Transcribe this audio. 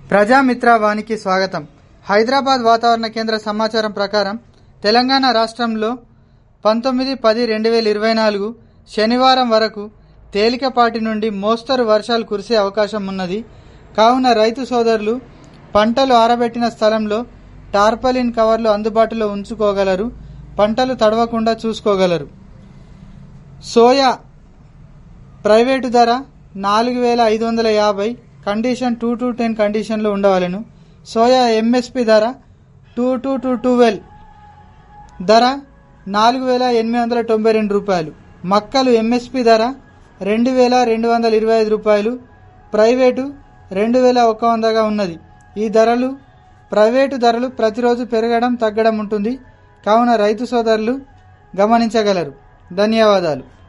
ప్రజామిత్ర వానికి స్వాగతం హైదరాబాద్ వాతావరణ కేంద్ర సమాచారం ప్రకారం తెలంగాణ రాష్ట్రంలో పంతొమ్మిది పది రెండు వేల ఇరవై నాలుగు శనివారం వరకు తేలికపాటి నుండి మోస్తరు వర్షాలు కురిసే అవకాశం ఉన్నది కావున రైతు సోదరులు పంటలు ఆరబెట్టిన స్థలంలో టార్పలిన్ కవర్లు అందుబాటులో ఉంచుకోగలరు పంటలు తడవకుండా చూసుకోగలరు సోయా ప్రైవేటు ధర నాలుగు వేల ఐదు వందల యాభై కండిషన్ టూ టు టెన్ కండిషన్లో ఉండవలెను సోయా ఎంఎస్పి ధర టూ టూ టూ ట్వెల్వ్ ధర నాలుగు వేల ఎనిమిది వందల తొంభై రెండు రూపాయలు మక్కలు ఎంఎస్పి ధర రెండు వేల రెండు వందల ఇరవై ఐదు రూపాయలు ప్రైవేటు రెండు వేల ఒక వందగా ఉన్నది ఈ ధరలు ప్రైవేటు ధరలు ప్రతిరోజు పెరగడం తగ్గడం ఉంటుంది కావున రైతు సోదరులు గమనించగలరు ధన్యవాదాలు